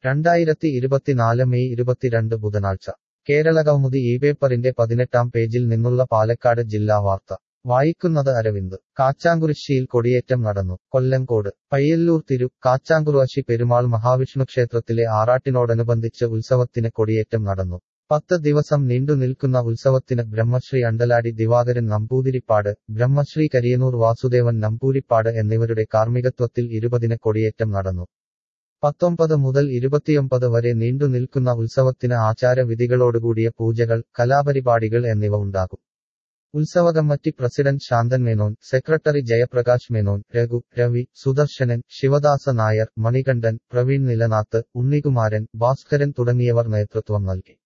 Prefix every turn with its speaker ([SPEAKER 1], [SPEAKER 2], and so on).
[SPEAKER 1] രണ്ടായിരത്തി ഇരുപത്തിനാല് മെയ് ഇരുപത്തിരണ്ട് ബുധനാഴ്ച കേരള കൗമുദി ഈ പേപ്പറിന്റെ പതിനെട്ടാം പേജിൽ നിന്നുള്ള പാലക്കാട് ജില്ലാ വാർത്ത വായിക്കുന്നത് അരവിന്ദ് കാച്ചാങ്കുരിശ്ശിയിൽ കൊടിയേറ്റം നടന്നു കൊല്ലങ്കോട് പയ്യല്ലൂർ തിരു കാച്ചാങ്കുറുവശി പെരുമാൾ മഹാവിഷ്ണു ക്ഷേത്രത്തിലെ ആറാട്ടിനോടനുബന്ധിച്ച് ഉത്സവത്തിന് കൊടിയേറ്റം നടന്നു പത്ത് ദിവസം നീണ്ടു നിൽക്കുന്ന ഉത്സവത്തിന് ബ്രഹ്മശ്രീ അണ്ടലാടി ദിവാകരൻ നമ്പൂതിരിപ്പാട് ബ്രഹ്മശ്രീ കരിയനൂർ വാസുദേവൻ നമ്പൂരിപ്പാട് എന്നിവരുടെ കാർമ്മികത്വത്തിൽ ഇരുപതിന് കൊടിയേറ്റം നടന്നു പത്തൊമ്പത് മുതൽ ഇരുപത്തിയൊമ്പത് വരെ നീണ്ടു നിൽക്കുന്ന ഉത്സവത്തിന് ആചാരവിധികളോടുകൂടിയ പൂജകൾ കലാപരിപാടികൾ എന്നിവ ഉണ്ടാകും ഉത്സവ committee president Santhan Menon secretary Jayaprakash Menon Raghu Ravi Sudarshanan Sivadasa Nair Manikandan Praveen Nilanath Unnikumaran Bhaskaran തുടങ്ങിയവർ നേതൃത്വം നൽകി